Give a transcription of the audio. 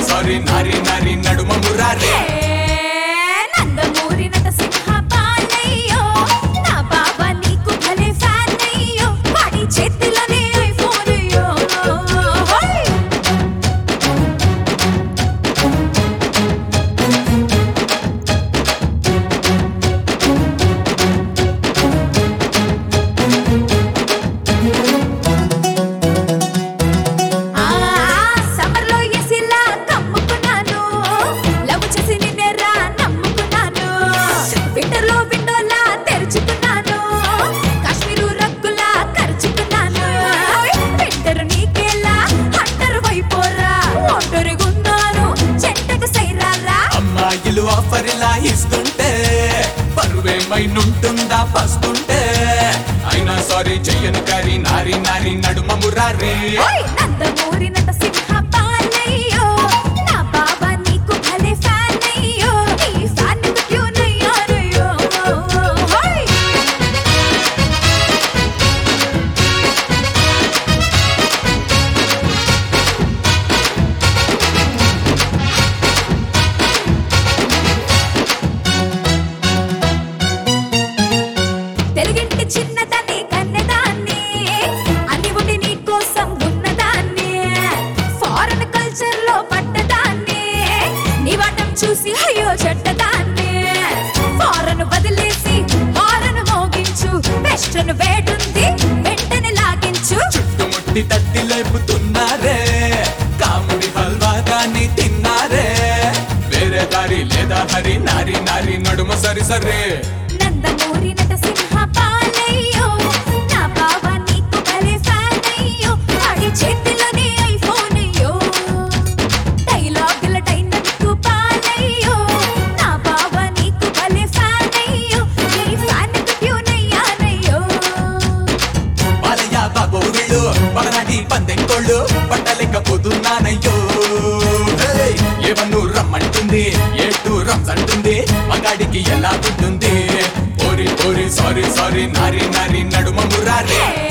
Sorry నారి నారి నడుమ మురారే నందమూరి నటసింహ బాలయ్యో నా బాబా నీకు భలే ఫ్యాన్ అయ్యో వాడి చేతిలోనే ఐఫోన్ అయ్యో హోయ్ ఆ సమ్మర్లో ఎసిలా కమ్ముకున్నాను లవ్ చేసి నిన్నేరా నమ్ముకున్నాను వింటర్లో విండోలా తెరుచుకున్నాను కాశ్మీరు రగ్గులా ఖర్చుకున్నాను వింటర్ నీకేలా హంటర్ వైపోరా ఒంటరిగున్నాను చెట్టకు సైరారా అమ్మాయిలు ఆఫర్ ఇలా ఇస్తుంటే పరువేమైనుంటుందా పస్తుంటే అయినా సారీ చెయ్యను కరి నారి నారి నడుమ మురారే ఓయ్ నందమూరి నటసింహ బాలయ్యో నా బాబా నీకు భలే ఫ్యాన్ అయ్యో ఈ ఫ్యాన్ కు ట్యూన్ అయ్యారయ్యో ఓయ్ తెలుగింటి చిన్నదాన్ని కన్నెదాన్ని అన్ని ఉండి నీ కోసం ఉన్నదాన్ని ఫారెన్ కల్చర్ లో పడ్డదాన్ని నీ వాటం చూసి అయ్యో చెడ్డదాన్ని ఫారెన్ వదిలేసి హారన్ మోగించు వెస్ట్రన్ వేడుంది వెంటనే లాగించు చుట్టుముట్టి తట్టి లేపుతున్నారే కాముడి హల్వా కానీ తిన్నారే వేరే దారి లేదా హరి నారి నారి నడుమ సరి సరే నందమూరి నటసింహ బాలయ్యో నా బాబా నీకు భలే ఫ్యాన్ అయ్యో వాడి చేతిలోనే ఐఫోన్ అయ్యో డైలాగుల డైనమిక్ బాలయ్యో నా బాబా నీకు భలే ఫ్యాన్ అయ్యో ఈ ఫ్యాన్ కు ట్యూన్ అయ్యానయ్యో బాలయ్య బాబు వీళ్ళు పగనాటి పందెంకోళ్ళు పట్టలేకపోతున్నానయ్యో హే! ఏవన్ను రమ్మంటుంది ఏటు రమ్స్ అంటుంది మగాడికి ఎలా ఉంటుంది ఓరి ఓరి సారీ సారీ నారి నారి నడుమ మురారే